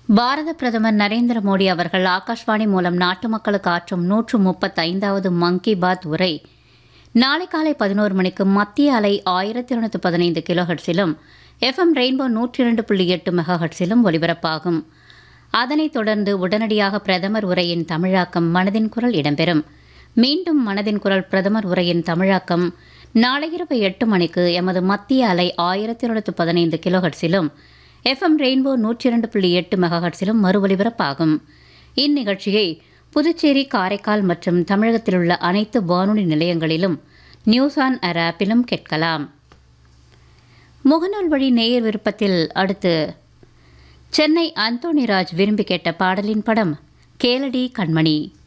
பாரத பிரதமர் நரேந்திர மோடி அவர்கள் ஆகாஷ்வாணி மூலம் நாட்டு மக்களுக்கு ஆற்றும் நூற்று முப்பத்தைந்தாவது மன் கி பாத் உரை நாளை காலை பதினோரு மணிக்கு மத்திய அலை ஆயிரத்தி இருநூத்தி பதினைந்து கிலோஹெட்ஸிலும் எஃப்எம் ரெயின்போ நூற்றி இரண்டு புள்ளி எட்டு மெகாஹெட்ஸிலும் ஒலிபரப்பாகும் அதனைத் தொடர்ந்து உடனடியாக பிரதமர் உரையின் தமிழாக்கம் மனதின் குரல் இடம்பெறும் மீண்டும் மனதின் குரல் பிரதமர் உரையின் தமிழாக்கம் நாளை இரவு எட்டு மணிக்கு எமது மத்திய அலை ஆயிரத்தி இருநூத்தி பதினைந்து கிலோஹெட்ஸிலும் எஃப்எம் ரெயின்போ நூற்றி இரண்டு புள்ளி எட்டு மெகாஹெட்ஸிலும் மறு ஒலிபரப்பாகும் இந்நிகழ்ச்சியை புதுச்சேரி காரைக்கால் மற்றும் தமிழகத்தில் உள்ள அனைத்து வானொலி நிலையங்களிலும் நியூஸ் ஆன் ஏர் ஆப்பிலும் கேட்கலாம் முகநூல் வழி நேயர் விருப்பத்தில் அடுத்து சென்னை அந்தோணிராஜ் விரும்பி கேட்ட பாடலின் படம் கேளடி கண்மணி